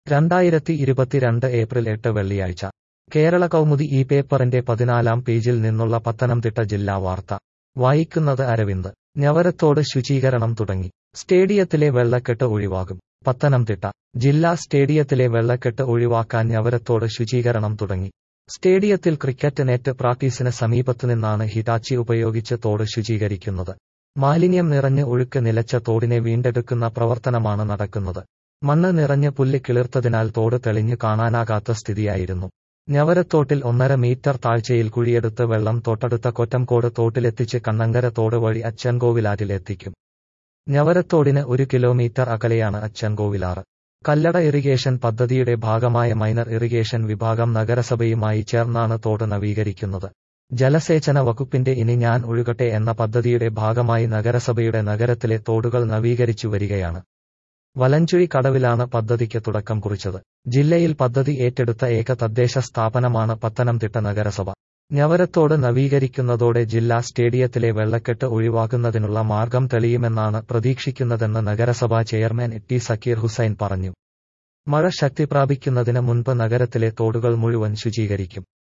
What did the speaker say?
രണ്ടായിരത്തി ഇരുപത്തിരണ്ട് ഏപ്രിൽ എട്ട് വെള്ളിയാഴ്ച കേരള കൗമുദി ഈ പേപ്പറിന്റെ പതിനാലാം പേജിൽ നിന്നുള്ള പത്തനംതിട്ട ജില്ലാ വാർത്ത വായിക്കുന്നത് അരവിന്ദ് ഞവരത്തോട് ശുചീകരണം തുടങ്ങി സ്റ്റേഡിയത്തിലെ വെള്ളക്കെട്ട് ഒഴിവാകും പത്തനംതിട്ട ജില്ലാ സ്റ്റേഡിയത്തിലെ വെള്ളക്കെട്ട് ഒഴിവാക്കാൻ ഞവരത്തോട് ശുചീകരണം തുടങ്ങി സ്റ്റേഡിയത്തിൽ ക്രിക്കറ്റ് നെറ്റ് പ്രാക്ടീസിന് സമീപത്തുനിന്നാണ് ഹിറ്റാച്ചി ഉപയോഗിച്ച് തോട് ശുചീകരിക്കുന്നത് മാലിന്യം നിറഞ്ഞ് ഒഴുക്ക് നിലച്ച തോടിനെ വീണ്ടെടുക്കുന്ന പ്രവർത്തനമാണ് നടക്കുന്നത് മണ്ണ് നിറഞ്ഞ് പുല്ല് കിളിർത്തതിനാൽ തോട് തെളിഞ്ഞു കാണാനാകാത്ത സ്ഥിതിയായിരുന്നു ഞവരത്തോട്ടിൽ ഒന്നര മീറ്റർ താഴ്ചയിൽ കുഴിയെടുത്ത് വെള്ളം തൊട്ടടുത്ത കൊറ്റംകോട് തോട്ടിലെത്തിച്ച് കണ്ണങ്കര തോട് വഴി അച്ചൻകോവിലാറ്റിൽ എത്തിക്കും ഞവരത്തോടിന് ഒരു കിലോമീറ്റർ അകലെയാണ് അച്ചൻകോവിലാറ് കല്ലട ഇറിഗേഷൻ പദ്ധതിയുടെ ഭാഗമായ മൈനർ ഇറിഗേഷൻ വിഭാഗം നഗരസഭയുമായി ചേർന്നാണ് തോട് നവീകരിക്കുന്നത് ജലസേചന വകുപ്പിന്റെ ഇനി ഞാൻ ഒഴുകട്ടെ എന്ന പദ്ധതിയുടെ ഭാഗമായി നഗരസഭയുടെ നഗരത്തിലെ തോടുകൾ നവീകരിച്ചു വരികയാണ് വലഞ്ചുഴി കടവിലാണ് പദ്ധതിക്ക് തുടക്കം കുറിച്ചത് ജില്ലയിൽ പദ്ധതി ഏറ്റെടുത്ത ഏക തദ്ദേശ സ്ഥാപനമാണ് പത്തനംതിട്ട നഗരസഭ ഞവരത്തോട് നവീകരിക്കുന്നതോടെ ജില്ലാ സ്റ്റേഡിയത്തിലെ വെള്ളക്കെട്ട് ഒഴിവാക്കുന്നതിനുള്ള മാർഗം തെളിയുമെന്നാണ് പ്രതീക്ഷിക്കുന്നതെന്ന് നഗരസഭാ ചെയർമാൻ ടി സക്കീർ ഹുസൈൻ പറഞ്ഞു മഴ ശക്തി പ്രാപിക്കുന്നതിന് മുൻപ് നഗരത്തിലെ തോടുകൾ മുഴുവൻ ശുചീകരിക്കും